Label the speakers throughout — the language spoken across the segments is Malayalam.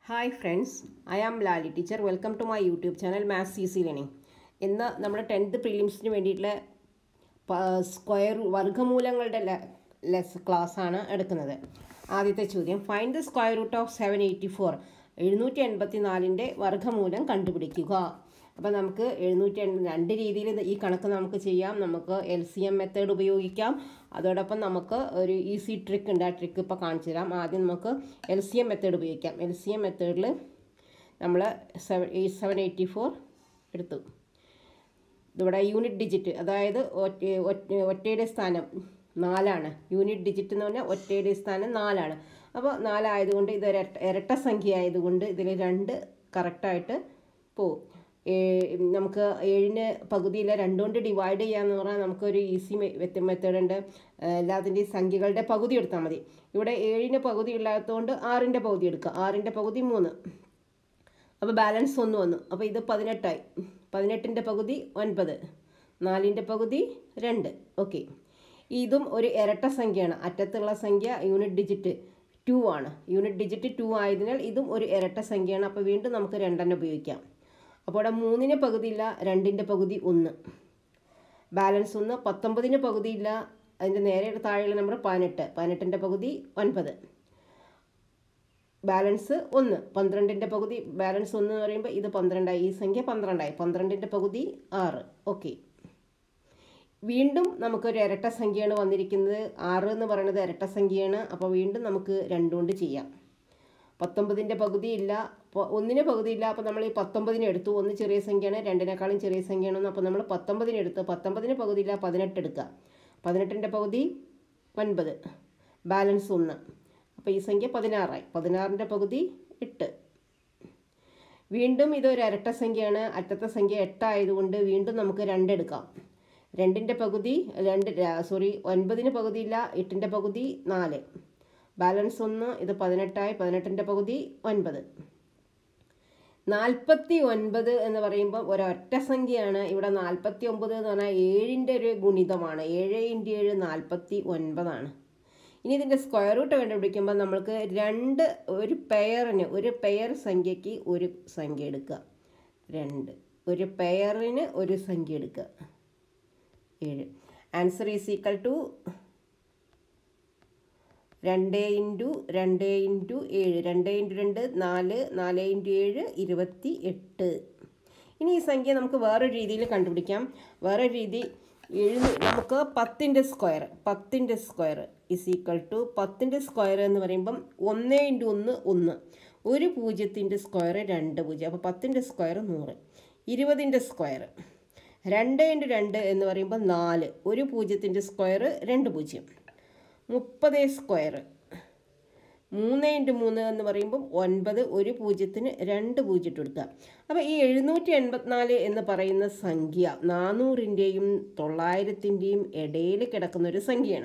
Speaker 1: hi friends I am Lali teacher welcome to my YouTube channel maths easy learning ഇന്ന് നമ്മുടെ ടെൻത്ത് പ്രിലിംസിന് വേണ്ടിയിട്ടുള്ള സ്ക്വയർ വർഗ്ഗമൂലങ്ങളുടെ ലെസ് ക്ലാസ്സാണ് എടുക്കുന്നത് ആദ്യത്തെ ചോദ്യം find the square root of seven eighty four എഴുന്നൂറ്റി എൺപത്തി നാലിൻ്റെ വർഗ്ഗമൂലം കണ്ടുപിടിക്കുക അപ്പോൾ നമുക്ക് എഴുന്നൂറ്റി എൺപത് രണ്ട് രീതിയിൽ ഈ കണക്ക് നമുക്ക് ചെയ്യാം നമുക്ക് എൽ സി എം മെത്തേഡ് ഉപയോഗിക്കാം അതോടൊപ്പം നമുക്ക് ഒരു ഈസി ട്രിക്ക് ഉണ്ട് ആ ട്രിക്ക് ഇപ്പോൾ കാണിച്ചു തരാം ആദ്യം നമുക്ക് എൽ സി എം മെത്തേഡ് ഉപയോഗിക്കാം എൽ സി എം മെത്തേഡിൽ നമ്മൾ seven eight seven eighty four എടുത്തു ഇവിടെ യൂണിറ്റ് ഡിജിറ്റ് അതായത് ഒറ്റ ഒറ്റ- ഒറ്റയുടെ സ്ഥാനം നാലാണ് യൂണിറ്റ് ഡിജിറ്റ് എന്ന് പറഞ്ഞാൽ ഒറ്റയുടെ സ്ഥാനം നാലാണ് അപ്പോൾ നാലായതുകൊണ്ട് ഇത് ഇരട്ട ഇരട്ട സംഖ്യ ആയതുകൊണ്ട് ഇതിൽ രണ്ട് കറക്റ്റായിട്ട് പോവും ഏ- നമുക്ക് ഏഴിന് പകുതിയില്ല രണ്ടുകൊണ്ട് ഡിവൈഡ് ചെയ്യാന്ന് പറഞ്ഞാൽ നമുക്കൊരു ഈസി മെത്തേഡ് ഉണ്ട് എല്ലാത്തിൻ്റെയും സംഖ്യകളുടെ പകുതി എടുത്താൽ മതി ഇവിടെ ഏഴിന് പകുതി ഇല്ലാത്തതുകൊണ്ട് ആറിൻ്റെ പകുതി എടുക്കുക ആറിൻ്റെ പകുതി മൂന്ന് അപ്പോൾ ബാലൻസ് ഒന്ന് വന്നു അപ്പോൾ ഇത് പതിനെട്ടായി പതിനെട്ടിൻ്റെ പകുതി ഒൻപത് നാലിൻ്റെ പകുതി രണ്ട് ഓക്കെ ഇതും ഒരു ഇരട്ട സംഖ്യയാണ് അറ്റത്തുള്ള സംഖ്യ യൂണിറ്റ് ഡിജിറ്റ് ടു ആണ് യൂണിറ്റ് ഡിജിറ്റ് ടു ആയതിനാൽ ഇതും ഒരു ഇരട്ട സംഖ്യയാണ് അപ്പോൾ വീണ്ടും നമുക്ക് രണ്ടെണ്ണം ഉപയോഗിക്കാം അപ്പോൾ ഇവിടെ മൂന്നിന് പകുതിയില്ല രണ്ടിൻ്റെ പകുതി ഒന്ന് ബാലൻസ് ഒന്ന് പത്തൊമ്പതിന് പകുതിയില്ല അതിൻ്റെ നേരെ താഴെയുള്ള നമ്പർ പതിനെട്ട് പതിനെട്ടിൻ്റെ പകുതി ഒൻപത് ബാലൻസ് ഒന്ന് പന്ത്രണ്ടിൻ്റെ പകുതി ബാലൻസ് ഒന്ന് എന്ന് പറയുമ്പോൾ ഇത് പന്ത്രണ്ടായി ഈ സംഖ്യ പന്ത്രണ്ടായി പന്ത്രണ്ടിൻ്റെ പകുതി ആറ് ഓക്കെ വീണ്ടും നമുക്കൊരു ഇരട്ട സംഖ്യയാണ് വന്നിരിക്കുന്നത് ആറ് എന്ന് പറയുന്നത് ഇരട്ട സംഖ്യയാണ് അപ്പോൾ വീണ്ടും നമുക്ക് രണ്ടുകൊണ്ട് ചെയ്യാം പത്തൊമ്പതിൻ്റെ പകുതി ഇല്ല അപ്പോൾ ഒന്നിന് പകുതി ഇല്ല അപ്പോൾ നമ്മൾ ഈ പത്തൊമ്പതിന് എടുത്തു ഒന്ന് ചെറിയ സംഖ്യയാണ് രണ്ടിനേക്കാളും ചെറിയ സംഖ്യയാണ് അപ്പോൾ നമ്മൾ പത്തൊമ്പതിന് എടുത്തു പത്തൊമ്പതിന് പകുതി ഇല്ല പതിനെട്ട് എടുക്കുക പതിനെട്ടിൻ്റെ പകുതി ഒൻപത് ബാലൻസ് ഒന്ന് അപ്പോൾ ഈ സംഖ്യ പതിനാറായി പതിനാറിൻ്റെ പകുതി എട്ട് വീണ്ടും ഇതൊരു ഇരട്ട സംഖ്യയാണ് അറ്റത്തെ സംഖ്യ എട്ടായതുകൊണ്ട് വീണ്ടും നമുക്ക് രണ്ടെടുക്കാം രണ്ടിൻ്റെ പകുതി രണ്ട് സോറി ഒൻപതിന് പകുതിയില്ല എട്ടിൻ്റെ പകുതി നാല് ബാലൻസ് ഒന്ന് ഇത് പതിനെട്ടായി പതിനെട്ടിൻ്റെ പകുതി ഒൻപത് നാൽപ്പത്തി ഒൻപത് എന്ന് പറയുമ്പോൾ ഒരൊറ്റ സംഖ്യയാണ് ഇവിടെ നാൽപ്പത്തി ഒമ്പത് എന്ന് പറഞ്ഞാൽ ഏഴിൻ്റെ ഒരു ഗുണിതമാണ് ഏഴ് ഇൻറ്റു ഏഴ് നാൽപ്പത്തി ഒൻപതാണ് ഇനി ഇതിൻ്റെ സ്ക്വയർ റൂട്ട് കണ്ടുപിടിക്കുമ്പോൾ നമ്മൾക്ക് രണ്ട് ഒരു പെയറിന് ഒരു പെയർ സംഖ്യയ്ക്ക് ഒരു സംഖ്യ എടുക്കുക രണ്ട് ഒരു പെയറിന് ഒരു സംഖ്യ എടുക്കുക ഏഴ് ആൻസർ ഈസ് ഈക്വൽ ടു രണ്ട് ഇൻറ്റു രണ്ട് ഇൻറ്റു ഏഴ് രണ്ട് ഇൻറ്റു രണ്ട് നാല് നാല് ഇൻറ്റു ഏഴ് ഇരുപത്തി എട്ട് ഇനി ഈ സംഖ്യ നമുക്ക് വേറൊരു രീതിയിൽ കണ്ടുപിടിക്കാം വേറൊരു രീതി എഴുന്ന നമുക്ക് പത്തിൻ്റെ സ്ക്വയർ പത്തിൻ്റെ സ്ക്വയർ ഇസ് ഈക്വൽ ടു പത്തിൻ്റെ സ്ക്വയർ എന്ന് പറയുമ്പം ഒന്ന് ഇൻറ്റു ഒന്ന് ഒന്ന് ഒരു പൂജ്യത്തിൻ്റെ സ്ക്വയർ രണ്ട് പൂജ്യം അപ്പോൾ പത്തിൻ്റെ സ്ക്വയർ നൂറ് ഇരുപതിൻ്റെ സ്ക്വയർ രണ്ട് ഇൻറ്റു രണ്ട് എന്ന് പറയുമ്പോൾ നാല് ഒരു പൂജ്യത്തിൻ്റെ സ്ക്വയർ രണ്ട് പൂജ്യം മുപ്പത് സ്ക്വയർ മൂന്ന് ഇൻറ്റു മൂന്ന് എന്ന് പറയുമ്പം ഒൻപത് ഒരു പൂജ്യത്തിന് രണ്ട് പൂജ്യം ഇട്ട് കൊടുക്കുക അപ്പോൾ ഈ എഴുന്നൂറ്റി എൺപത്തിനാല് എന്ന് പറയുന്ന സംഖ്യ നാനൂറിൻ്റെയും തൊള്ളായിരത്തിൻ്റെയും ഇടയിൽ കിടക്കുന്ന ഒരു സംഖ്യയാണ്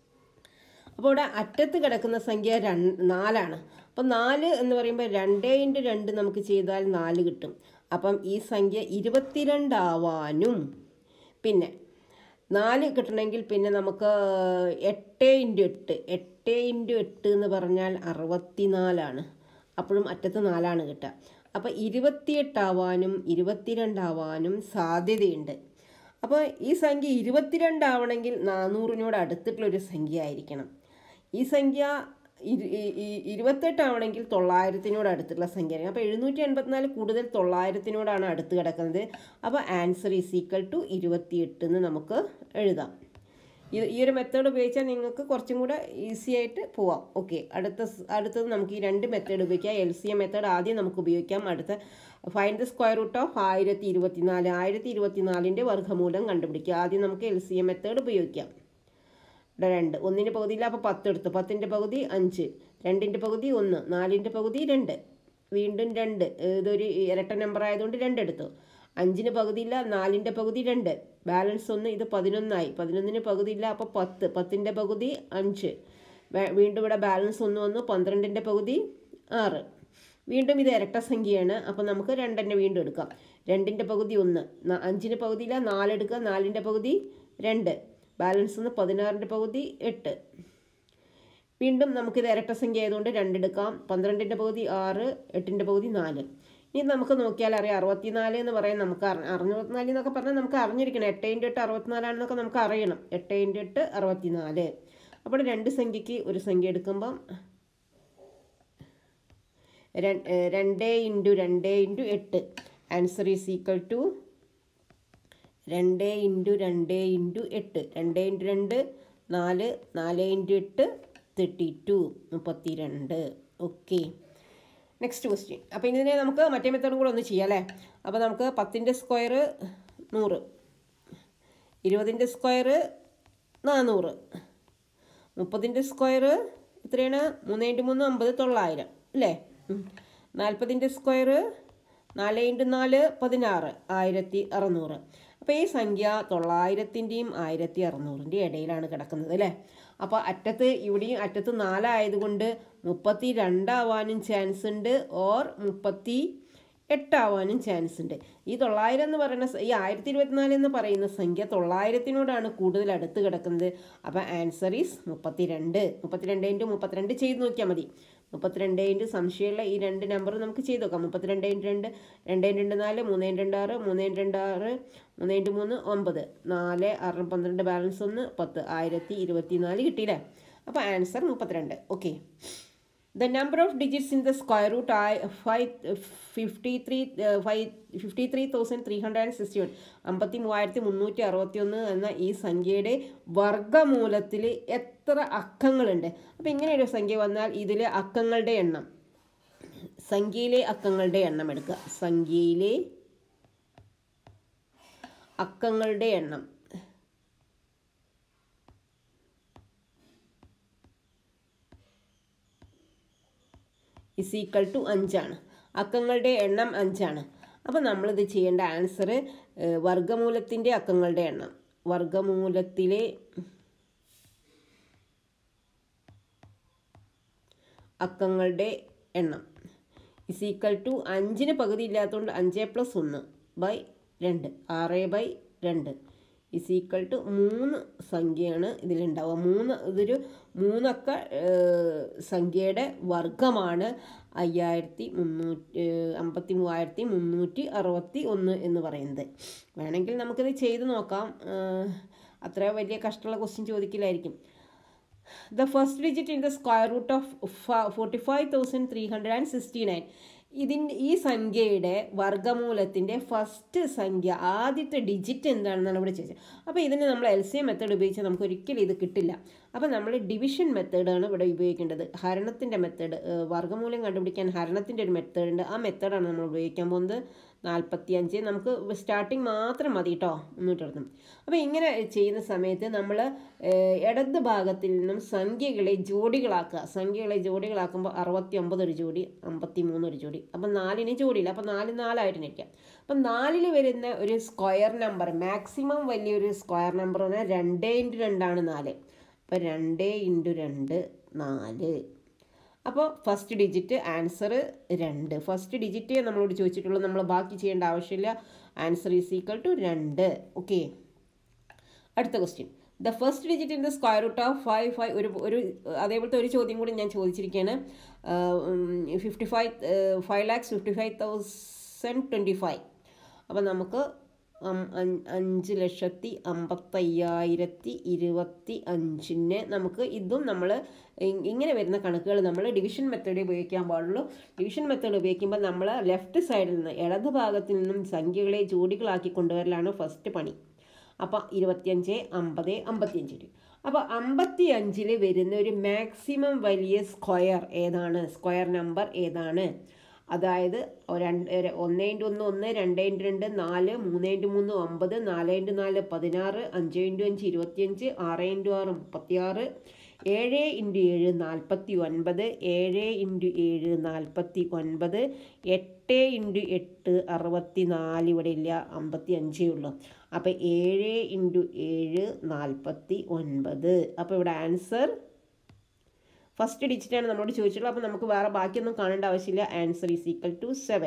Speaker 1: അപ്പോൾ ഇവിടെ അറ്റത്ത് കിടക്കുന്ന സംഖ്യ രണ്ട് നാലാണ് അപ്പം നാല് എന്ന് പറയുമ്പോൾ രണ്ട് ഇൻറ്റു രണ്ട് നമുക്ക് ചെയ്താൽ നാല് കിട്ടും അപ്പം ഈ സംഖ്യ ഇരുപത്തിരണ്ടാവാനും പിന്നെ നാല് കിട്ടണമെങ്കിൽ പിന്നെ നമുക്ക് എട്ട് ഇൻറ്റു എട്ട് എട്ട് ഇൻറ്റു എട്ട് എന്ന് പറഞ്ഞാൽ അറുപത്തിനാലാണ് അപ്പോഴും അറ്റത്ത് നാലാണ് കിട്ടുക അപ്പോൾ ഇരുപത്തിയെട്ടാവാനും ഇരുപത്തിരണ്ടാവാനും സാധ്യതയുണ്ട് അപ്പോൾ ഈ സംഖ്യ ഇരുപത്തിരണ്ടാവണമെങ്കിൽ നാനൂറിനോട് അടുത്തിട്ടുള്ളൊരു സംഖ്യ ആയിരിക്കണം ഈ സംഖ്യ ഇരു- ഈ- ഈ ഇരുപത്തെട്ടാവണമെങ്കിൽ തൊള്ളായിരത്തിനോട് അടുത്തുള്ള സംഖ്യയാണ് അപ്പോൾ എഴുന്നൂറ്റി എൺപത്തിനാല് കൂടുതൽ തൊള്ളായിരത്തിനോടാണ് അടുത്ത് കിടക്കുന്നത് അപ്പോൾ ആൻസർ ഈസ് ഈക്വൽ ടു ഇരുപത്തിയെട്ട് എന്ന് നമുക്ക് എഴുതാം ഇത് ഈ ഒരു മെത്തേഡ് ഉപയോഗിച്ചാൽ നിങ്ങൾക്ക് കുറച്ചും കൂടെ ഈസി ആയിട്ട് പോവാം ഓക്കെ അടുത്ത സ്- അടുത്തത് നമുക്ക് ഈ രണ്ട് മെത്തേഡ് ഉപയോഗിക്കാം എൽ സി എം മെത്തേഡ് ആദ്യം നമുക്ക് ഉപയോഗിക്കാം അടുത്ത find the square root of ആയിരത്തി ഇരുപത്തിനാല് ആയിരത്തി ഇരുപത്തിനാലിൻ്റെ വർഗ്ഗമൂലം കണ്ടുപിടിക്കുക ആദ്യം നമുക്ക് എൽ സി എം മെത്തേഡ് ഉപയോഗിക്കാം ഇവിടെ രണ്ട് ഒന്നിൻ്റെ പകുതിയില്ല അപ്പോൾ പത്ത് എടുത്തു പത്തിൻ്റെ പകുതി അഞ്ച് രണ്ടിൻ്റെ പകുതി ഒന്ന് നാലിൻ്റെ പകുതി രണ്ട് വീണ്ടും രണ്ട് ഇതൊരു ഇരട്ട നമ്പർ ആയതുകൊണ്ട് രണ്ട് എടുത്തു അഞ്ചിന് പകുതിയില്ല നാലിൻ്റെ പകുതി രണ്ട് ബാലൻസ് ഒന്ന് ഇത് പതിനൊന്നായി പതിനൊന്നിന് പകുതിയില്ല അപ്പോൾ പത്ത് പത്തിൻ്റെ പകുതി അഞ്ച് വേ- വീണ്ടും ഇവിടെ ബാലൻസ് ഒന്ന് വന്നു പന്ത്രണ്ടിൻ്റെ പകുതി ആറ് വീണ്ടും ഇത് ഇരട്ട സംഖ്യയാണ് അപ്പോൾ നമുക്ക് രണ്ടെണ്ണം വീണ്ടും എടുക്കാം രണ്ടിൻ്റെ പകുതി ഒന്ന് ന- അഞ്ചിന് പകുതിയില്ല നാലെടുക്കുക നാലിൻ്റെ പകുതി രണ്ട് ബാലൻസ് ഒന്ന് പതിനാറിൻ്റെ പകുതി എട്ട് വീണ്ടും നമുക്കിത് ഇരട്ട സംഖ്യ ആയതുകൊണ്ട് രണ്ടെടുക്കാം പന്ത്രണ്ടിൻ്റെ പകുതി ആറ് എട്ടിൻ്റെ പകുതി നാല് ഇനി നമുക്ക് നോക്കിയാൽ അറിയാം അറുപത്തിനാല് എന്ന് പറയാൻ നമുക്ക് അറി അറുപത്തിനാല് എന്നൊക്കെ പറഞ്ഞാൽ നമുക്ക് അറിഞ്ഞിരിക്കണം എട്ട് ഇൻറ്റു എട്ട് അറുപത്തിനാലാണെന്നൊക്കെ നമുക്ക് അറിയണം എട്ട് ഇൻറ്റു എട്ട് അറുപത്തിനാല് അപ്പോൾ രണ്ട് സംഖ്യയ്ക്ക് ഒരു സംഖ്യ എടുക്കുമ്പം ര- ഏ, രണ്ട് ഇൻറ്റു രണ്ട് ഇൻറ്റു എട്ട് ആൻസർ ഈസ് ഈക്വൽ ടു രണ്ട് ഇൻറ്റു രണ്ട് ഇൻറ്റു എട്ട് രണ്ട് ഇൻറ്റു രണ്ട് നാല് നാല് ഇൻറ്റു എട്ട് തേർട്ടി ടു മുപ്പത്തി രണ്ട് ഓക്കെ നെക്സ്റ്റ് ക്വസ്റ്റ്യൻ അപ്പോൾ ഇതിനെ നമുക്ക് മറ്റേ മെത്തേഡും കൂടെ ഒന്ന് ചെയ്യാം അല്ലേ അപ്പോൾ നമുക്ക് പത്തിൻ്റെ സ്ക്വയർ നൂറ് ഇരുപതിൻ്റെ സ്ക്വയർ നാനൂറ് മുപ്പതിൻ്റെ സ്ക്വയർ എത്രയാണ് മൂന്ന് ഇൻറ്റു മൂന്ന് അമ്പത് തൊള്ളായിരം അല്ലേ നാൽപ്പതിൻ്റെ സ്ക്വയർ നാല് ഇൻറ്റു നാല് പതിനാറ് ആയിരത്തി അറുന്നൂറ് അപ്പോൾ ഈ സംഖ്യ തൊള്ളായിരത്തിൻ്റെയും ആയിരത്തി അറുന്നൂറിൻ്റെയും ഇടയിലാണ് കിടക്കുന്നത് അല്ലേ അപ്പോൾ അറ്റത്ത് ഇവിടെയും അറ്റത്ത് നാലായതുകൊണ്ട് മുപ്പത്തി രണ്ടാവാനും ചാൻസ് ഉണ്ട് ഓർ മുപ്പത്തി എട്ടാവാനും ചാൻസ് ഉണ്ട് ഈ തൊള്ളായിരം എന്ന് പറയുന്ന സ- ഈ ആയിരത്തി ഇരുപത്തിനാല് എന്ന് പറയുന്ന സംഖ്യ തൊള്ളായിരത്തിനോടാണ് കൂടുതൽ അടുത്ത് കിടക്കുന്നത് അപ്പോൾ ആൻസർ ഈസ് മുപ്പത്തിരണ്ട് മുപ്പത്തിരണ്ട് ഇൻറ്റു മുപ്പത്തിരണ്ട് ചെയ്ത് നോക്കിയാൽ മതി മുപ്പത്തിരണ്ട് ഇൻറ്റു സംശയമുള്ള ഈ രണ്ട് നമ്പർ നമുക്ക് ചെയ്ത് നോക്കാം മുപ്പത്തിരണ്ട് ഇൻറ്റു രണ്ട് രണ്ട് ഇൻറ്റു രണ്ട് നാല് മൂന്ന് ഇൻറ്റു രണ്ട് ആറ് മൂന്ന് ഇൻറ്റു രണ്ട് ആറ് മൂന്ന് ഇൻറ്റു മൂന്ന് ഒമ്പത് നാല് ആറ് പന്ത്രണ്ട് ബാലൻസ് ഒന്ന് പത്ത് ആയിരത്തി ഇരുപത്തി നാല് കിട്ടിയില്ലേ അപ്പോൾ ആൻസർ മുപ്പത്തിരണ്ട് okay The number of digits in the square root I five fifty three five fifty three thousand three hundred and sixty one അമ്പത്തി മൂവായിരത്തി മുന്നൂറ്റി അറുപത്തി ഒന്ന് എന്ന ഈ സംഖ്യയുടെ വർഗമൂലത്തിൽ എത്ര അക്കങ്ങളുണ്ട് അപ്പോൾ ഇങ്ങനെ ഒരു സംഖ്യ വന്നാൽ ഇതിലെ അക്കങ്ങളുടെ എണ്ണം സംഖ്യയിലെ അക്കങ്ങളുടെ എണ്ണം എടുക്കുക സംഖ്യയിലെ അക്കങ്ങളുടെ എണ്ണം ഇസ് ഈക്വൽ ടു അഞ്ചാണ് അക്കങ്ങളുടെ എണ്ണം അഞ്ചാണ് അപ്പോൾ നമ്മളിത് ചെയ്യേണ്ട ആൻസർ വർഗമൂലത്തിൻ്റെ അക്കങ്ങളുടെ എണ്ണം വർഗമൂലത്തിലെ അക്കങ്ങളുടെ എണ്ണം ഇസ് ഈക്വൽ ടു അഞ്ചിന് പകുതി ഇല്ലാത്തതുകൊണ്ട് അഞ്ച് പ്ലസ് ഒന്ന് ബൈ രണ്ട് ആറ് ബൈ രണ്ട് ഇസ് ഈക്വൽ ടു മൂന്ന് സംഖ്യയാണ് ഇതിലുണ്ടാവുക മൂന്ന് ഇതൊരു മൂന്നക്ക ഏഹ്, സംഖ്യയുടെ വർഗമാണ് അയ്യായിരത്തി മുന്നൂറ്റി അമ്പത്തി മൂവായിരത്തി മുന്നൂറ്റി അറുപത്തി ഒന്ന് എന്ന് പറയുന്നത് വേണമെങ്കിൽ നമുക്കിത് ചെയ്ത് നോക്കാം ഏഹ്, അത്ര വലിയ കഷ്ടമുള്ള ക്വസ്റ്റ്യൻ ചോദിക്കില്ലായിരിക്കും the first digit in the square root of forty five thousand three hundred and sixty nine ഇതിൻ്റെ ഈ സംഖ്യയുടെ വർഗമൂലത്തിൻ്റെ ഫസ്റ്റ് സംഖ്യ ആദ്യത്തെ ഡിജിറ്റ് എന്താണെന്നാണ് ഇവിടെ ചോദിച്ചത് അപ്പോൾ ഇതിന് നമ്മൾ എൽ സി എം മെത്തേഡ് ഉപയോഗിച്ചാൽ നമുക്ക് ഒരിക്കലും ഇത് കിട്ടില്ല അപ്പോൾ നമ്മൾ ഡിവിഷൻ മെത്തേഡാണ് ഇവിടെ ഉപയോഗിക്കേണ്ടത് ഹരണത്തിൻ്റെ മെത്തേഡ് വർഗമൂലം കണ്ടുപിടിക്കാൻ ഹരണത്തിൻ്റെ ഒരു മെത്തേഡ് ഉണ്ട് ആ മെത്തേഡാണ് നമ്മൾ ഉപയോഗിക്കാൻ പോകുന്നത് നാൽപ്പത്തി അഞ്ച് നമുക്ക് സ്റ്റാർട്ടിങ് മാത്രം മതി കേട്ടോ മുന്നൂറ്ററുപത്തും അപ്പോൾ ഇങ്ങനെ ചെയ്യുന്ന സമയത്ത് നമ്മൾ ഇടത് ഭാഗത്തിൽ നിന്നും സംഖ്യകളെ ജോഡികളാക്കുക സംഖ്യകളെ ജോഡികളാക്കുമ്പോൾ അറുപത്തി ഒമ്പത് ഒരു ജോഡി അമ്പത്തി മൂന്ന് ഒരു ജോഡി അപ്പം നാലിന് ജോഡിയില്ല അപ്പം നാല് നാലായിട്ട് നിൽക്കാം അപ്പം നാലിൽ വരുന്ന ഒരു സ്ക്വയർ നമ്പർ മാക്സിമം വലിയൊരു സ്ക്വയർ നമ്പർ പറഞ്ഞാൽ രണ്ട് ഇൻറ്റു രണ്ടാണ് നാല് അപ്പോൾ രണ്ട് ഇൻറ്റു രണ്ട് നാല് അപ്പോൾ ഫസ്റ്റ് ഡിജിറ്റ് ആൻസർ രണ്ട് ഫസ്റ്റ് ഡിജിറ്റേ നമ്മളോട് ചോദിച്ചിട്ടുള്ളൂ നമ്മൾ ബാക്കി ചെയ്യേണ്ട ആവശ്യമില്ല ആൻസർ ഈസ് ഈക്വൽ ടു രണ്ട് ഓക്കെ അടുത്ത question the first digit in the square root of five five ഒരു ഒരു അതേപോലത്തെ ഒരു ചോദ്യം കൂടി ഞാൻ ചോദിച്ചിരിക്കുകയാണ് fifty five five lakhs fifty five thousand twenty five അപ്പോൾ നമുക്ക് അം- അഞ്ച് അഞ്ച് ലക്ഷത്തി അമ്പത്തയ്യായിരത്തി ഇരുപത്തി അഞ്ചിന് നമുക്ക് ഇതും നമ്മൾ ഇങ്ങനെ വരുന്ന കണക്കുകൾ നമ്മൾ ഡിവിഷൻ മെത്തേഡ് ഉപയോഗിക്കാൻ പാടുള്ളൂ ഡിവിഷൻ മെത്തേഡ് ഉപയോഗിക്കുമ്പോൾ നമ്മൾ ലെഫ്റ്റ് സൈഡിൽ നിന്ന് ഇടത് ഭാഗത്തിൽ നിന്നും സംഖ്യകളെ ജോഡികളാക്കി കൊണ്ടുവരലാണ് ഫസ്റ്റ് പണി അപ്പോൾ ഇരുപത്തിയഞ്ച് അമ്പത് അമ്പത്തിയഞ്ച് രൂപ അപ്പോൾ അമ്പത്തി അഞ്ചിൽ വരുന്ന ഒരു മാക്സിമം വലിയ സ്ക്വയർ ഏതാണ് സ്ക്വയർ നമ്പർ ഏതാണ് അതായത് രണ്ട് ഒന്ന് ഇൻറ്റു ഒന്ന് ഒന്ന് രണ്ട് ഇൻറ്റു രണ്ട് നാല് മൂന്ന് ഇൻറ്റു മൂന്ന് ഒമ്പത് നാല് ഇൻറ്റു നാല് പതിനാറ് അഞ്ച് ഇൻറ്റു അഞ്ച് ഇരുപത്തിയഞ്ച് ആറ് ഇൻറ്റു ആറ് മുപ്പത്തിയാറ് ഏഴ് ഇൻറ്റു ഏഴ് നാൽപ്പത്തി ഒൻപത് ഏഴ് ഇൻറ്റു ഏഴ് നാൽപ്പത്തി ഒൻപത് എട്ട് ഇൻറ്റു എട്ട് അറുപത്തി നാല് ഇവിടെ ഇല്ല അമ്പത്തി അഞ്ചേ ഉള്ളൂ അപ്പോൾ ഏഴ് ഇൻറ്റു ഏഴ് നാൽപ്പത്തി ഒൻപത് അപ്പോൾ ഇവിടെ ആൻസർ ഫസ്റ്റ് ഡിജിറ്റാണ് നമ്മളോട് ചോദിച്ചിട്ടുള്ളത് അപ്പോൾ നമുക്ക് വേറെ ബാക്കിയൊന്നും കാണേണ്ട ആവശ്യമില്ല answer is equal to seven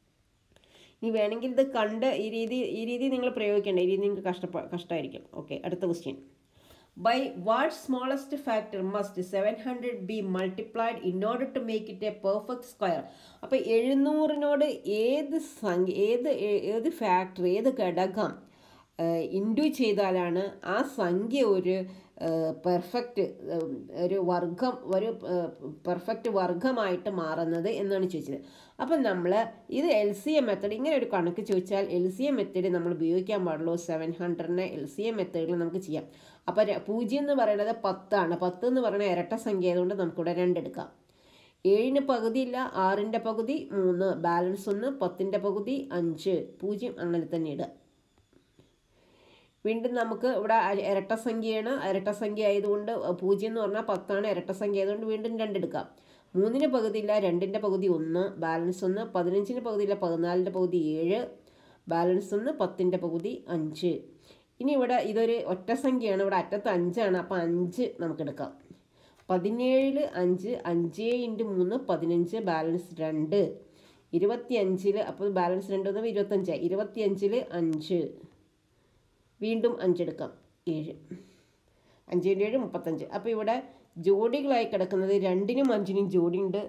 Speaker 1: ഇനി വേണമെങ്കിൽ ഇത് കണ്ട് ഈ രീതി ഈ രീതി നിങ്ങൾ പ്രയോഗിക്കേണ്ട ഈ രീതി നിങ്ങൾക്ക് കഷ്ടപ്പ കഷ്ടമായിരിക്കും ഓക്കെ അടുത്ത question by what smallest factor must seven hundred be multiplied in order to make it a perfect square അപ്പോൾ എഴുന്നൂറിനോട് ഏത് സംഖ്യ ഏത് ഏ- ഏത് ഫാക്ടർ ഏത് ഘടകം ഇൻഡു ചെയ്താലാണ് ആ സംഖ്യ ഒരു പെർഫെക്റ്റ് ഒരു വർഗം ഒരു പെർഫെക്റ്റ് വർഗമായിട്ട് മാറുന്നത് എന്നാണ് ചോദിച്ചത് അപ്പം നമ്മൾ ഇത് എൽ സി എം മെത്തഡ് ഇങ്ങനെ ഒരു കണക്ക് ചോദിച്ചാൽ എൽ സി എം മെത്തഡ് നമ്മൾ ഉപയോഗിക്കാൻ പാടുള്ളൂ സെവൻ ഹൺഡ്രഡിനെ എൽ സി എം മെത്തേഡിൽ നമുക്ക് ചെയ്യാം അപ്പോൾ ര- പൂജ്യം എന്ന് പറയുന്നത് പത്താണ് പത്ത് എന്ന് പറയുന്നത് ഇരട്ട സംഖ്യ ആയതുകൊണ്ട് നമുക്കിവിടെ രണ്ടെടുക്കാം ഏഴിന് പകുതിയില്ല ആറിൻ്റെ പകുതി മൂന്ന് ബാലൻസ് ഒന്ന് പത്തിൻ്റെ പകുതി അഞ്ച് പൂജ്യം അങ്ങനെ തന്നെ ഇടുക വീണ്ടും നമുക്ക് ഇവിടെ അ- ഇരട്ട സംഖ്യയാണ് ഇരട്ട സംഖ്യ ആയതുകൊണ്ട് പൂജ്യം എന്ന് പറഞ്ഞാൽ പത്താണ് ഇരട്ട സംഖ്യ ആയതുകൊണ്ട് വീണ്ടും രണ്ടെടുക്കാം മൂന്നിന് പകുതിയില്ല രണ്ടിൻ്റെ പകുതി ഒന്ന് ബാലൻസ് ഒന്ന് പതിനഞ്ചിന് പകുതിയില്ല പതിനാലിൻ്റെ പകുതി ഏഴ് ബാലൻസ് ഒന്ന് പത്തിൻ്റെ പകുതി അഞ്ച് ഇനി ഇവിടെ ഇതൊരു ഒറ്റ സംഖ്യയാണ് ഇവിടെ അറ്റത്ത് അഞ്ചാണ് അപ്പോൾ അഞ്ച് നമുക്കെടുക്കാം പതിനേഴിൽ അഞ്ച് അഞ്ച് ഇൻറ്റു മൂന്ന് പതിനഞ്ച് ബാലൻസ് രണ്ട് ഇരുപത്തി അഞ്ചിൽ അപ്പോൾ ബാലൻസ് രണ്ട് വന്നപ്പോൾ ഇരുപത്തഞ്ചായി ഇരുപത്തി അഞ്ചിൽ അഞ്ച് വീണ്ടും അഞ്ചെടുക്കാം ഏഴ് അഞ്ചിൻ്റെ ഏഴ് മുപ്പത്തഞ്ച് അപ്പോൾ ഇവിടെ ജോഡികളായി കിടക്കുന്നത് രണ്ടിനും അഞ്ചിനും ജോഡിയുണ്ട്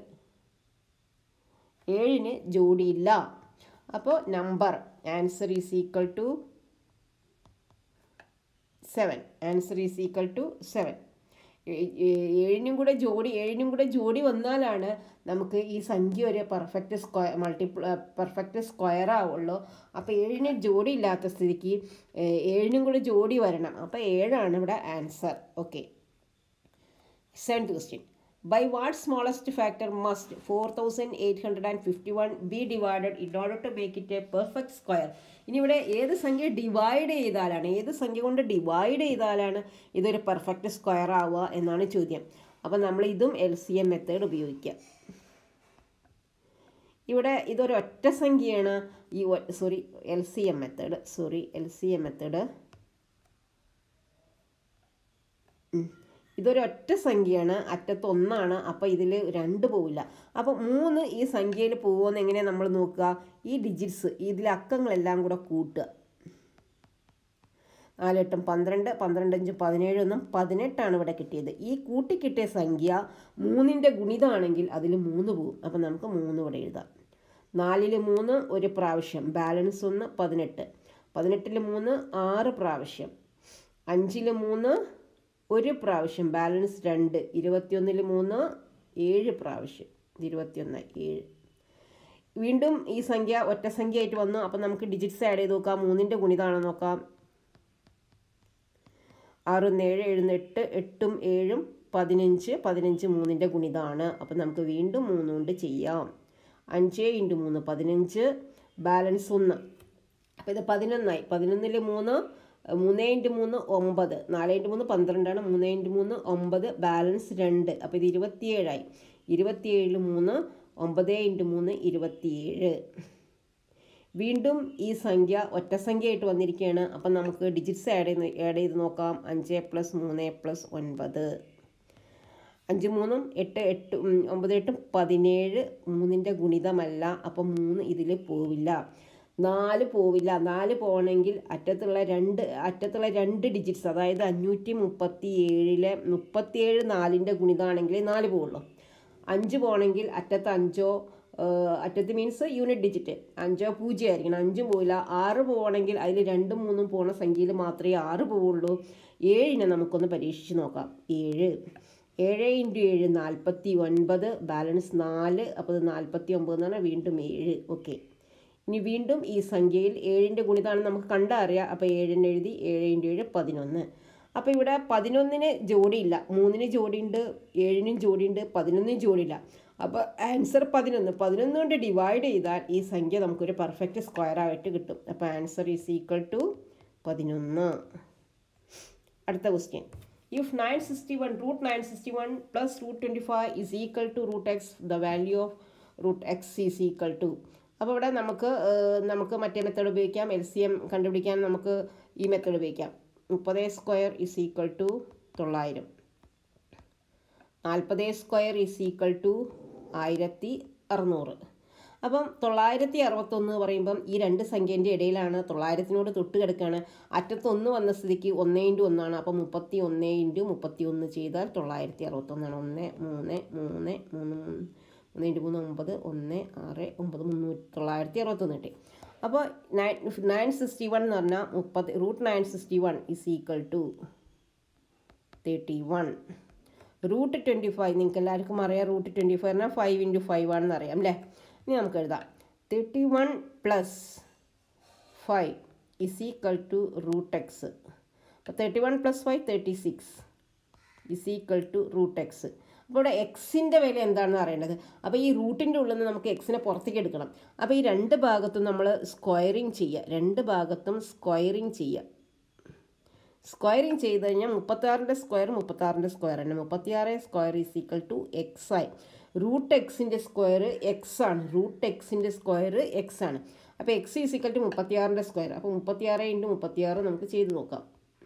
Speaker 1: ഏഴിന് ജോഡിയില്ല അപ്പോൾ number answer is equal to seven answer is equal to seven ഏഴിനും കൂടെ ജോഡി ഏഴിനും കൂടെ ജോഡി വന്നാലാണ് നമുക്ക് ഈ സംഖ്യ ഒരു പെർഫെക്റ്റ് സ്ക്വയർ മൾട്ടിപ്ല പെർഫെക്റ്റ് സ്ക്വയർ ആവുള്ളൂ അപ്പോൾ ഏഴിന് ജോഡി ഇല്ലാത്ത സ്ഥിതിക്ക് ഏ- ഏഴിനും കൂടെ ജോഡി വരണം അപ്പോൾ ഏഴാണ് ഇവിടെ answer okay seventh question by what smallest factor must four thousand eight hundred and fifty one be divided in order to make it a perfect square ഇനി ഇവിടെ ഏത് സംഖ്യ ഡിവൈഡ് ചെയ്താലാണ് ഏത് സംഖ്യ കൊണ്ട് ഡിവൈഡ് ചെയ്താലാണ് ഇതൊരു പെർഫെക്റ്റ് സ്ക്വയർ ആവുക എന്നാണ് ചോദ്യം അപ്പോൾ നമ്മൾ ഇതും എൽ സി എം മെത്തേഡ് ഉപയോഗിക്കുക ഇവിടെ ഇതൊരു ഒറ്റ സംഖ്യയാണ് ഈ sorry L C M method sorry L C M method ഇതൊരു ഒറ്റ സംഖ്യയാണ് അറ്റത്ത് ഒന്നാണ് അപ്പോൾ ഇതിൽ രണ്ട് പോവില്ല അപ്പോൾ മൂന്ന് ഈ സംഖ്യയിൽ പോകുമെന്ന് എങ്ങനെ നമ്മൾ നോക്കുക ഈ ഡിജിറ്റ്സ് ഇതിൽ അക്കങ്ങളെല്ലാം കൂടെ കൂട്ടുക നാലെട്ടും പന്ത്രണ്ട് പന്ത്രണ്ട് അഞ്ചും പതിനേഴ് ഒന്നും പതിനെട്ടാണ് ഇവിടെ കിട്ടിയത് ഈ കൂട്ടി കിട്ടിയ സംഖ്യ മൂന്നിൻ്റെ ഗുണിതമാണെങ്കിൽ അതിൽ മൂന്ന് പോകും അപ്പോൾ നമുക്ക് മൂന്ന് ഇവിടെ എഴുതാം നാലിൽ മൂന്ന് ഒരു പ്രാവശ്യം ബാലൻസ് ഒന്ന് പതിനെട്ട് പതിനെട്ടിൽ മൂന്ന് ആറ് പ്രാവശ്യം അഞ്ചിൽ മൂന്ന് ഒരു പ്രാവശ്യം ബാലൻസ് രണ്ട് ഇരുപത്തിയൊന്നിൽ മൂന്ന് ഏഴ് പ്രാവശ്യം ഇരുപത്തിയൊന്ന് ഏഴ് വീണ്ടും ഈ സംഖ്യ ഒറ്റ സംഖ്യ ആയിട്ട് വന്നു അപ്പം നമുക്ക് ഡിജിറ്റ്സ് ആഡ് ചെയ്ത് നോക്കാം മൂന്നിൻ്റെ ഗുണിതാണെന്ന് നോക്കാം ആറും ഏഴ് എഴുന്ന് എട്ട് എട്ടും ഏഴും പതിനഞ്ച് പതിനഞ്ച് മൂന്നിൻ്റെ ഗുണിതാണ് അപ്പം നമുക്ക് വീണ്ടും മൂന്ന് കൊണ്ട് ചെയ്യാം അഞ്ച് ഇൻറ്റു മൂന്ന് പതിനഞ്ച് ബാലൻസ് ഒന്ന് അപ്പോൾ ഇത് പതിനൊന്നായി പതിനൊന്നിൽ മൂന്ന് മൂന്ന് ഇൻറ്റു മൂന്ന് ഒമ്പത് നാല് ഇൻറ്റു മൂന്ന് പന്ത്രണ്ടാണ് മൂന്ന് ഇൻറ്റു മൂന്ന് ഒമ്പത് ബാലൻസ് രണ്ട് അപ്പോൾ ഇത് ഇരുപത്തിയേഴായി ഇരുപത്തിയേഴിൽ മൂന്ന് ഒമ്പത് ഇൻറ്റു മൂന്ന് ഇരുപത്തിയേഴ് വീണ്ടും ഈ സംഖ്യ ഒറ്റ സംഖ്യയായിട്ട് വന്നിരിക്കുകയാണ് അപ്പം നമുക്ക് ഡിജിറ്റ്സ് ആഡ് ചെയ്ത് ആഡ് ചെയ്ത് നോക്കാം അഞ്ച് പ്ലസ് മൂന്ന് പ്ലസ് ഒൻപത് അഞ്ച് മൂന്നും എട്ട് എട്ട് ഉം, ഒമ്പത് എട്ടും പതിനേഴ് മൂന്നിൻ്റെ ഗുണിതമല്ല അപ്പം മൂന്ന് ഇതിൽ പോവില്ല നാല് പോവില്ല നാല് പോകണമെങ്കിൽ അറ്റത്തുള്ള രണ്ട് അറ്റത്തുള്ള രണ്ട് ഡിജിറ്റ്സ് അതായത് അഞ്ഞൂറ്റി മുപ്പത്തി ഏഴിലെ മുപ്പത്തിയേഴ് നാലിൻ്റെ ഗുണിതമാണെങ്കിൽ നാല് പോവുള്ളൂ അഞ്ച് പോകണമെങ്കിൽ അറ്റത്ത് അഞ്ചോ ഏഹ്, അറ്റത്ത് മീൻസ് യൂണിറ്റ് ഡിജിറ്റ് അഞ്ചോ പൂജ്യം ആയിരിക്കണം അഞ്ചും പോവില്ല ആറ് പോകണമെങ്കിൽ അതിൽ രണ്ടും മൂന്നും പോണ സംഖ്യയിൽ മാത്രമേ ആറ് പോവുള്ളൂ ഏഴിനെ നമുക്കൊന്ന് പരീക്ഷിച്ച് നോക്കാം ഏഴ് ഏഴ് ഇൻറ്റു ഏഴ് നാൽപ്പത്തി ഒൻപത് ബാലൻസ് നാല് അപ്പോൾ ഇത് നാൽപ്പത്തി ഒമ്പത് എന്ന് പറഞ്ഞാൽ വീണ്ടും ഏഴ് ഓക്കെ ഇനി വീണ്ടും ഈ സംഖ്യയിൽ ഏഴിൻ്റെ ഗുണിതാണ് നമുക്ക് കണ്ടറിയാം അപ്പോൾ ഏഴിന് എഴുതി ഏഴ് ഇൻറ്റു ഏഴ് പതിനൊന്ന് അപ്പോൾ ഇവിടെ പതിനൊന്നിന് ജോഡിയില്ല മൂന്നിന് ജോഡിയുണ്ട് ഏഴിനും ജോഡിയുണ്ട് പതിനൊന്നിനും ജോഡിയില്ല അപ്പോൾ ആൻസർ പതിനൊന്ന് പതിനൊന്ന് കൊണ്ട് ഡിവൈഡ് ചെയ്താൽ ഈ സംഖ്യ നമുക്കൊരു പെർഫെക്റ്റ് സ്ക്വയർ ആയിട്ട് കിട്ടും അപ്പോൾ ആൻസർ ഈസ് ഈക്വൽ ടു പതിനൊന്ന് അടുത്ത question if nine sixty one root nine sixty one plus root twenty five is equal to root x the value of root x is equal to അപ്പോൾ ഇവിടെ നമുക്ക് ഏഹ്, നമുക്ക് മറ്റേ മെത്തേഡ് ഉപയോഗിക്കാം എൽ സി എം കണ്ടുപിടിക്കാൻ നമുക്ക് ഈ മെത്തേഡ് ഉപയോഗിക്കാം മുപ്പത് സ്ക്വയർ ഇസ് ഈക്വൽ ടു തൊള്ളായിരം നാൽപ്പത് സ്ക്വയർ ഈസ് ഈക്വൽ ടു ആയിരത്തി അറുന്നൂറ് അപ്പം തൊള്ളായിരത്തി അറുപത്തൊന്ന് പറയുമ്പം ഈ രണ്ട് സംഖ്യേൻ്റെ ഇടയിലാണ് തൊള്ളായിരത്തിനോട് തൊട്ട് കിടക്കുകയാണ് അറ്റത്ത് ഒന്ന് വന്ന സ്ഥിതിക്ക് ഒന്ന് ഇൻറ്റു ഒന്നാണ് അപ്പം മുപ്പത്തി ഒന്ന് ഇൻറ്റു മുപ്പത്തി ഒന്ന് ചെയ്താൽ തൊള്ളായിരത്തി അറുപത്തൊന്നാണ് ഒന്ന് മൂന്ന് മൂന്ന് മൂന്ന് മൂന്ന് മൂന്ന് ഇൻറ്റു മൂന്ന് ഒമ്പത് ഒന്ന് ആറ് ഒമ്പത് മുന്നൂറ്റി തൊള്ളായിരത്തി അറുപത്തൊന്ന് കിട്ടി അപ്പോൾ നയൻ നയൻ സിക്സ്റ്റി വൺ എന്ന് പറഞ്ഞാൽ മുപ്പത് root nine sixty one is equal to thirty one root twenty five നിങ്ങൾക്ക് എല്ലാവർക്കും അറിയാം റൂട്ട് ട്വൻറ്റി ഫൈവ് പറഞ്ഞാൽ ഫൈവ് ഇൻറ്റു ഫൈവ് ആണെന്ന് അറിയാം അല്ലേ ഇനി നമുക്ക് എഴുതാം thirty one plus five is equal to root x അപ്പോൾ thirty one plus five thirty six is equal to root x അപ്പോൾ ഇവിടെ എക്സിൻ്റെ വില എന്താണെന്ന് അറിയേണ്ടത് അപ്പോൾ ഈ റൂട്ടിൻ്റെ ഉള്ളിൽ നിന്ന് നമുക്ക് എക്സിനെ പുറത്തേക്ക് എടുക്കണം അപ്പോൾ ഈ രണ്ട് ഭാഗത്തും നമ്മൾ സ്ക്വയറിങ് ചെയ്യുക രണ്ട് ഭാഗത്തും സ്ക്വയറിങ് ചെയ്യുക സ്ക്വയറിങ് ചെയ്ത് കഴിഞ്ഞാൽ മുപ്പത്താറിൻ്റെ സ്ക്വയർ മുപ്പത്താറിൻ്റെ സ്ക്വയർ തന്നെ മുപ്പത്തിയാറ് square is equal to x ആയി റൂട്ട് എക്സിൻ്റെ സ്ക്വയർ എക്സ് ആണ് റൂട്ട് എക്സിൻ്റെ സ്ക്വയർ എക്സ് ആണ് അപ്പോൾ എക്സ് ഈസ് ഈക്വൽ ടു മുപ്പത്തിയാറിൻ്റെ സ്ക്വയർ അപ്പോൾ മുപ്പത്തിയാറ് ഇൻറ്റു മുപ്പത്തിയാറ് നമുക്ക് ചെയ്ത് നോക്കാം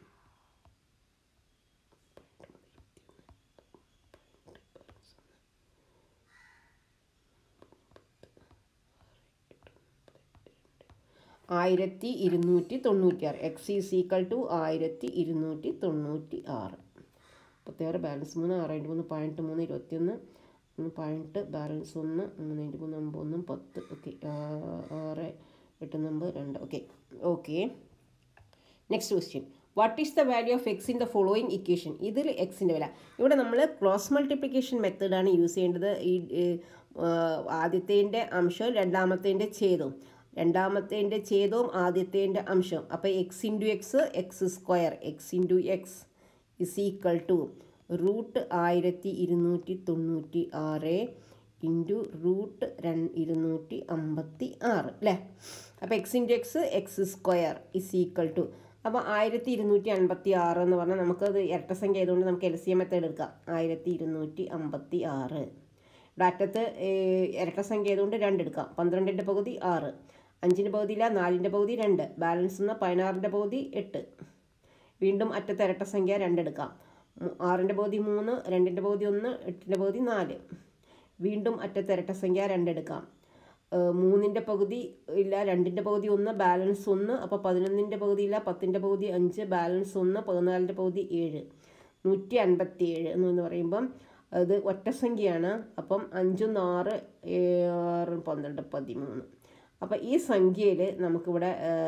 Speaker 1: ആയിരത്തി ഇരുന്നൂറ്റി തൊണ്ണൂറ്റി ആറ് എക്സ് ഈസ് ഈക്വൽ ടു ആയിരത്തി ഇരുന്നൂറ്റി തൊണ്ണൂറ്റി ആറ് മുപ്പത്തിയാറ് ബാലൻസ് മൂന്ന് ആറ് ഇൻറ്റു മൂന്ന് പതിനെട്ട് മൂന്ന് ഇരുപത്തിയൊന്ന് മൂന്ന് പതിനെട്ട് ബാലൻസ് ഒന്ന് മൂന്ന് ഇൻറ്റു മൂന്ന് ഒമ്പത് ഒന്നും പത്ത് ഓക്കെ ആറ് എട്ട് ഒമ്പത് രണ്ട് okay okay next question what is the value of x in the following equation ഇതിൽ എക്സിൻ്റെ വില ഇവിടെ നമ്മൾ ക്രോസ് മൾട്ടിപ്ലിക്കേഷൻ മെത്തേഡാണ് യൂസ് ചെയ്യേണ്ടത് ഈ ആദ്യത്തേൻ്റെ അംശവും രണ്ടാമത്തേൻ്റെ ഛേദവും രണ്ടാമത്തേൻ്റെ ഛേദവും ആദ്യത്തേൻ്റെ അംശവും അപ്പോൾ x into x x square x into x is equal to root ആയിരത്തി ഇരുന്നൂറ്റി തൊണ്ണൂറ്റി ആറ് ഇൻറ്റു റൂട്ട് രണ്ട് ഇരുന്നൂറ്റി അമ്പത്തി ആറ് അല്ലേ അപ്പോൾ x into x x square is equal to അപ്പോൾ ആയിരത്തി ഇരുന്നൂറ്റി അൻപത്തി ആറ് എന്ന് പറഞ്ഞാൽ നമുക്കത് ഇരട്ട സംഖ്യ ആയതുകൊണ്ട് നമുക്ക് എൽ സി എം മെത്തേഡ് എടുക്കാം ആയിരത്തി ഇരുന്നൂറ്റി അമ്പത്തി ആറ് ഡാറ്റത്ത് ഇരട്ട സംഖ്യ ആയതുകൊണ്ട് രണ്ട് എടുക്കാം പന്ത്രണ്ടിൻ്റെ പകുതി ആറ് അഞ്ചിൻ്റെ പകുതിയില്ല നാലിൻ്റെ പകുതി രണ്ട് ബാലൻസ് നിന്ന് പതിനാറിൻ്റെ പകുതി എട്ട് വീണ്ടും അറ്റത്ത് ഇരട്ട സംഖ്യ രണ്ടെടുക്കാം ആറിൻ്റെ പകുതി മൂന്ന് രണ്ടിൻ്റെ പകുതി ഒന്ന് എട്ടിൻ്റെ പകുതി നാല് വീണ്ടും അറ്റത്ത് ഇരട്ട സംഖ്യ രണ്ടെടുക്കാം മൂന്നിൻ്റെ പകുതി ഇല്ല രണ്ടിൻ്റെ പകുതി ഒന്ന് ബാലൻസ് ഒന്ന് അപ്പോൾ പതിനൊന്നിൻ്റെ പകുതി ഇല്ല പത്തിൻ്റെ പകുതി അഞ്ച് ബാലൻസ് ഒന്ന് പതിനാലിൻ്റെ പകുതി ഏഴ് നൂറ്റി അൻപത്തി ഏഴ് എന്ന് പറയുമ്പം അത് ഒറ്റ സംഖ്യയാണ് അപ്പം അഞ്ചും ആറ് ആറ് പന്ത്രണ്ട് പതിമൂന്ന് അപ്പോൾ ഈ സംഖ്യയിൽ നമുക്കിവിടെ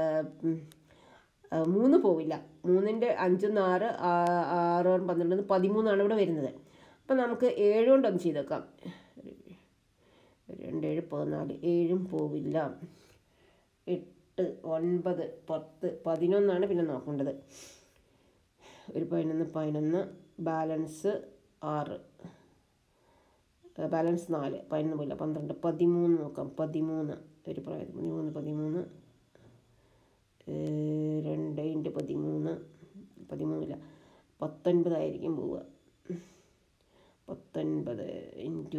Speaker 1: മൂന്ന് പോവില്ല മൂന്നിൻ്റെ അഞ്ചും ആറ് ആറ് പന്ത്രണ്ട് പതിമൂന്നാണ് ഇവിടെ വരുന്നത് അപ്പം നമുക്ക് ഏഴ് കൊണ്ടൊന്ന് ചെയ്തേക്കാം രണ്ട് ഏഴ് പതിനാല് ഏഴും പോവില്ല എട്ട് ഒൻപത് പത്ത് പതിനൊന്നാണ് പിന്നെ നോക്കേണ്ടത് ഒരു പതിനൊന്ന് പതിനൊന്ന് ബാലൻസ് ആറ് ബാലൻസ് നാല് പതിനൊന്ന് പോയില്ല പന്ത്രണ്ട് പതിമൂന്ന് നോക്കാം പതിമൂന്ന് ഒരു പ്രായം പതിമൂന്ന് പതിമൂന്ന് രണ്ട് ഇൻറ്റ് പതിമൂന്ന് പതിമൂന്നില്ല പത്തൊൻപതായിരിക്കും പോവുക പത്തൊൻപത് ഇൻറ്റു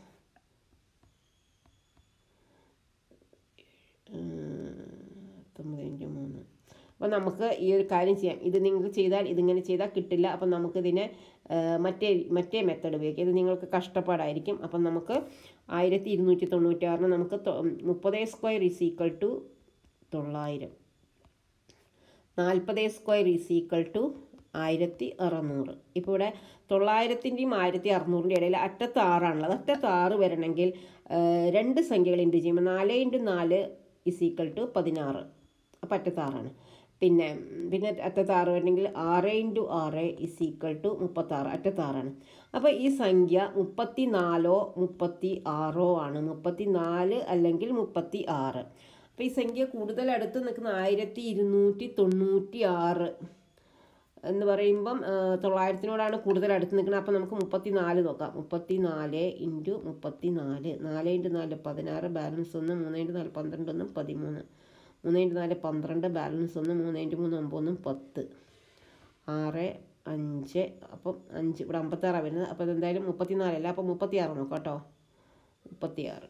Speaker 1: പത്തൊമ്പത് ഇൻറ്റു മൂന്ന് അപ്പോൾ നമുക്ക് ഈ ഒരു കാര്യം ചെയ്യാം ഇത് നിങ്ങൾക്ക് ചെയ്താൽ ഇതിങ്ങനെ ചെയ്താൽ കിട്ടില്ല അപ്പം നമുക്കിതിനെ മറ്റേ മറ്റേ മെത്തഡ് ഉപയോഗിക്കാം ഇത് നിങ്ങൾക്ക് കഷ്ടപ്പാടായിരിക്കും അപ്പം നമുക്ക് ആയിരത്തി ഇരുന്നൂറ്റി തൊണ്ണൂറ്റാറിന് നമുക്ക് മുപ്പത് സ്ക്വയർ ഈസ് ഈക്വൽ ടു തൊള്ളായിരം നാൽപ്പത് സ്ക്വയർ ഈസ് ഈക്വൽ ടു ആയിരത്തി അറുന്നൂറ് ഇപ്പോൾ ഇവിടെ തൊള്ളായിരത്തിൻ്റെയും ആയിരത്തി അറുന്നൂറിൻ്റെ ഇടയിൽ അറ്റത്ത് ആറാണുള്ളത് അറ്റത്ത് ആറ് വരണമെങ്കിൽ രണ്ട് സംഖ്യകൾ ഇൻറ്റു ചെയ്യുമ്പോൾ നാല് ഇൻറ്റു നാല് ഇസ് ഈക്വൽ ടു പതിനാറ് അപ്പോൾ അറ്റത്ത് ആറാണ് പിന്നെ പിന്നെ അറ്റത്ത് ആറ് വരണമെങ്കിൽ ആറ് ഇൻറ്റു ആറ് ഇസ് ഈക്വൽ ടു മുപ്പത്താറ് അറ്റത്ത് ആറാണ് അപ്പോൾ ഈ സംഖ്യ മുപ്പത്തി നാലോ മുപ്പത്തി ആറോ ആണ് മുപ്പത്തി നാല് അല്ലെങ്കിൽ മുപ്പത്തി ആറ് അപ്പോൾ ഈ സംഖ്യ കൂടുതൽ അടുത്ത് നിൽക്കുന്ന ആയിരത്തി ഇരുന്നൂറ്റി തൊണ്ണൂറ്റി ആറ് എന്ന് പറയുമ്പം തൊള്ളായിരത്തിനോടാണ് കൂടുതൽ അടുത്ത് നിൽക്കുന്നത് അപ്പോൾ നമുക്ക് മുപ്പത്തി നാല് നോക്കാം മുപ്പത്തി നാല് ഇൻറ്റു മുപ്പത്തി നാല് നാല് ഇൻറ്റു നാല് പതിനാറ് ബാലൻസ് ഒന്ന് മൂന്ന് ഇൻറ്റു നാല് പന്ത്രണ്ട് ഒന്നും പതിമൂന്ന് മൂന്ന് ഇൻറ്റു നാല് പന്ത്രണ്ട് ബാലൻസ് ഒന്ന് മൂന്ന് ഇൻറ്റു മൂന്ന് ഒമ്പതൊന്നും പത്ത് ആറ് അഞ്ച് അപ്പം അഞ്ച് ഇവിടെ അമ്പത്താറാണ് വരുന്നത് അപ്പോൾ അതെന്തായാലും മുപ്പത്തി നാലല്ല അപ്പോൾ മുപ്പത്തി ആറ് നോക്കാം കേട്ടോ മുപ്പത്തി ആറ്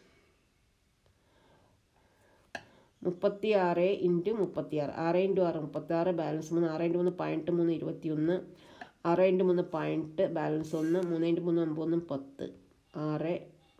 Speaker 1: മുപ്പത്തി ആറ് ഇൻറ്റു മുപ്പത്തി ആറ് ആറ് ഇൻറ്റു ആറ് മുപ്പത്താറ് ബാലൻസ് മൂന്ന് ആറ് ഇൻറ്റു മൂന്ന് പതിനെട്ട് മൂന്ന് ഇരുപത്തി ഒന്ന് ആറ് ഇൻറ്റു മൂന്ന് പതിനെട്ട് ബാലൻസ് ഒന്ന് മൂന്ന് ഇൻറ്റു മൂന്ന് ഒമ്പതൊന്നും പത്ത് ആറ്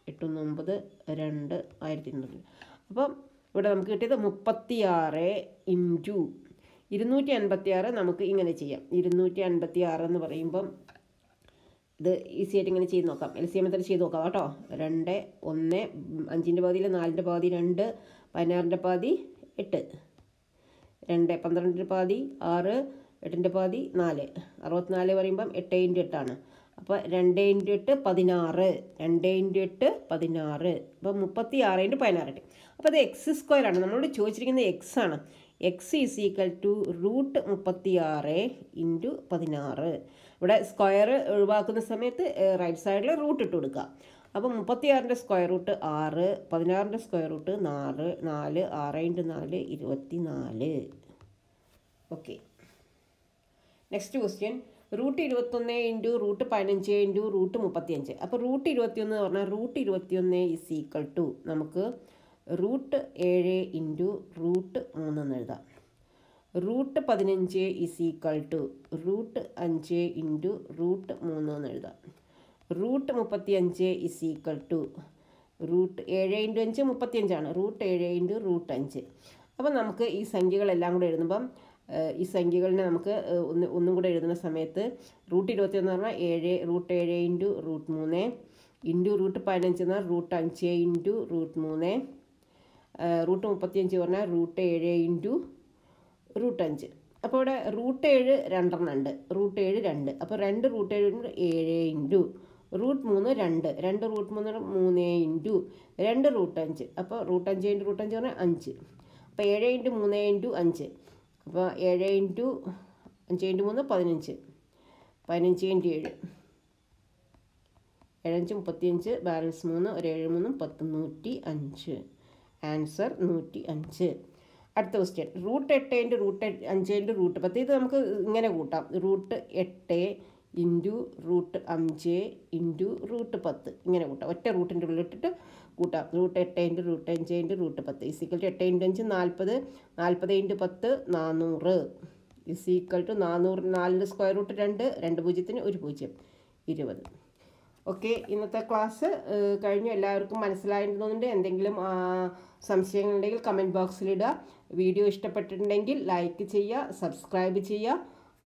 Speaker 1: എട്ടൊന്ന് ഒമ്പത് രണ്ട് ആയിരത്തി ഇരുന്നൂറ് അപ്പം ഇവിടെ നമുക്ക് കിട്ടിയത് മുപ്പത്തി ആറ് ഇൻറ്റു ഇരുന്നൂറ്റി അൻപത്തി ആറ് നമുക്ക് ഇങ്ങനെ ചെയ്യാം ഇരുന്നൂറ്റി അൻപത്തി ആറ് എന്ന് പറയുമ്പം ഇത് ഈസി ആയിട്ട് ഇങ്ങനെ ചെയ്ത് നോക്കാം എൽ സി എം മെത്തേഡ് ചെയ്ത് നോക്കാം കേട്ടോ രണ്ട് ഒന്ന് അഞ്ചിൻ്റെ പാതിയിൽ നാലിൻ്റെ പാതി രണ്ട് പതിനാറിൻ്റെ പാതി എട്ട് രണ്ട് പന്ത്രണ്ടിൻ്റെ പാതി ആറ് എട്ടിൻ്റെ പാതി നാല് അറുപത്തിനാല് പറയുമ്പം എട്ട് ഇൻറ്റു എട്ടാണ് അപ്പോൾ രണ്ട് ഇൻറ്റു എട്ട് പതിനാറ് രണ്ട് ഇൻറ്റു എട്ട് പതിനാറ് അപ്പോൾ മുപ്പത്തി ആറ് ഇൻറ്റു പതിനാറ് എട്ട് അപ്പോൾ അത് എക്സ് സ്ക്വയർ ആണ് നമ്മളോട് ചോദിച്ചിരിക്കുന്നത് എക്സ് ആണ് x is equal to root മുപ്പത്തി ആറ് ഇൻറ്റു പതിനാറ് ഇവിടെ സ്ക്വയർ ഒഴിവാക്കുന്ന സമയത്ത് റൈറ്റ് സൈഡിൽ റൂട്ട് ഇട്ട് കൊടുക്കുക അപ്പോൾ മുപ്പത്തിയാറിൻ്റെ സ്ക്വയർ റൂട്ട് ആറ് പതിനാറിൻ്റെ സ്ക്വയർ റൂട്ട് നാല് നാല് ആറ് ഇൻറ്റു നാല് ഇരുപത്തി നാല് ഓക്കെ നെക്സ്റ്റ് ക്വസ്റ്റ്യൻ റൂട്ട് ഇരുപത്തൊന്ന് ഇൻറ്റു റൂട്ട് പതിനഞ്ച് ഇൻറ്റു റൂട്ട് മുപ്പത്തിയഞ്ച് അപ്പോൾ റൂട്ട് ഇരുപത്തിയൊന്ന് എന്ന് പറഞ്ഞാൽ റൂട്ട് ഇരുപത്തിയൊന്ന് ഇസ് ഈക്വൽ ടു നമുക്ക് റൂട്ട് ഏഴ് ഇൻറ്റു റൂട്ട് മൂന്നെന്ന് എഴുതാം റൂട്ട് പതിനഞ്ച് ഇസ് ഈക്വൽ ടു റൂട്ട് അഞ്ച് ഇൻറ്റു റൂട്ട് മൂന്ന് എന്ന് എഴുതാം റൂട്ട് മുപ്പത്തിയഞ്ച് ഇസ് ഈക്വൽ ടു റൂട്ട് ഏഴ് ഇൻറ്റു അഞ്ച് മുപ്പത്തിയഞ്ചാണ് റൂട്ട് ഏഴ് ഇൻറ്റു റൂട്ട് അഞ്ച് അപ്പം നമുക്ക് ഈ സംഖ്യകളെല്ലാം കൂടെ എഴുതുമ്പം ഏഹ്, ഈ സംഖ്യകളിനെ നമുക്ക് ഏഹ്, ഒന്ന് ഒന്നും കൂടെ എഴുതുന്ന സമയത്ത് റൂട്ട് ഇരുപത്തിയൊന്ന് പറഞ്ഞാൽ ഏഴ് റൂട്ട് ഏഴ് ഇൻറ്റു റൂട്ട് മൂന്ന് ഇൻറ്റു റൂട്ട് പതിനഞ്ച് എന്ന് പറഞ്ഞാൽ റൂട്ട് അഞ്ച് ഇൻറ്റു റൂട്ട് മൂന്ന് ഏഹ്, റൂട്ട് മുപ്പത്തിയഞ്ച് പറഞ്ഞാൽ റൂട്ട് ഏഴ് ഇൻറ്റു റൂട്ട് അഞ്ച് അപ്പോൾ ഇവിടെ റൂട്ട് ഏഴ് രണ്ടെണ്ണം ഉണ്ട് റൂട്ട് ഏഴ് രണ്ട് അപ്പോൾ രണ്ട് റൂട്ട് ഏഴ് കൊണ്ട് ഏഴ് ഇൻറ്റു റൂട്ട് മൂന്ന് രണ്ട് രണ്ട് റൂട്ട് മൂന്ന് പറഞ്ഞാൽ മൂന്ന് ഇൻറ്റു രണ്ട് റൂട്ട് അഞ്ച് അപ്പോൾ റൂട്ട് അഞ്ച് ഇൻറ്റു റൂട്ട് അഞ്ച് പറഞ്ഞാൽ അഞ്ച് അപ്പോൾ ഏഴ് ഇൻറ്റു മൂന്ന് ഇൻറ്റു അഞ്ച് അപ്പോൾ ഏഴ് ഇൻറ്റു അഞ്ച് ഇൻറ്റു മൂന്ന് പതിനഞ്ച് പതിനഞ്ച് ഇൻറ്റു ഏഴ് ഏഴഞ്ച് മുപ്പത്തിയഞ്ച് ബാലൻസ് മൂന്ന് ഒരു ഏഴ് മൂന്നും പത്ത് നൂറ്റി അഞ്ച് ആൻസർ നൂറ്റി അഞ്ച് അടുത്ത ക്വസ്റ്റ്യൻ റൂട്ട് എട്ട് ഇൻറ്റു റൂട്ട് അഞ്ച് ഇൻറ്റു റൂട്ട് പത്ത് ഇത് നമുക്ക് ഇങ്ങനെ കൂട്ടാം റൂട്ട് എട്ട് ഇൻറ്റു റൂട്ട് അഞ്ച് ഇൻറ്റു റൂട്ട് പത്ത് ഇങ്ങനെ കൂട്ടാം ഒറ്റ റൂട്ടിൻ്റെ ഉള്ളിലിട്ടിട്ട് കൂട്ടാം റൂട്ട് എട്ട് ഇൻറ്റു റൂട്ട് അഞ്ച് ഇൻറ്റു റൂട്ട് പത്ത് ഇസീക്വൽ ടു എട്ട് ഇൻറ്റു അഞ്ച് നാൽപ്പത് നാൽപ്പത് ഇൻറ്റു പത്ത് നാനൂറ് ഇസീക്വൽ ടു നാനൂറ് നാലിൻ്റെ സ്ക്വയർ റൂട്ട് രണ്ട് രണ്ട് പൂജ്യത്തിന് ഒരു പൂജ്യം ഇരുപത് ഓക്കെ ഇന്നത്തെ ക്ലാസ് ഏഹ്, കഴിഞ്ഞു എല്ലാവർക്കും മനസ്സിലായിട്ടുണ്ടെന്നുണ്ട് എന്തെങ്കിലും ആ, സംശയങ്ങളുണ്ടെങ്കിൽ കമൻറ്റ് ബോക്സിലിടുക വീഡിയോ ഇഷ്ടപ്പെട്ടിട്ടുണ്ടെങ്കിൽ ലൈക്ക് ചെയ്യുക സബ്സ്ക്രൈബ് ചെയ്യുക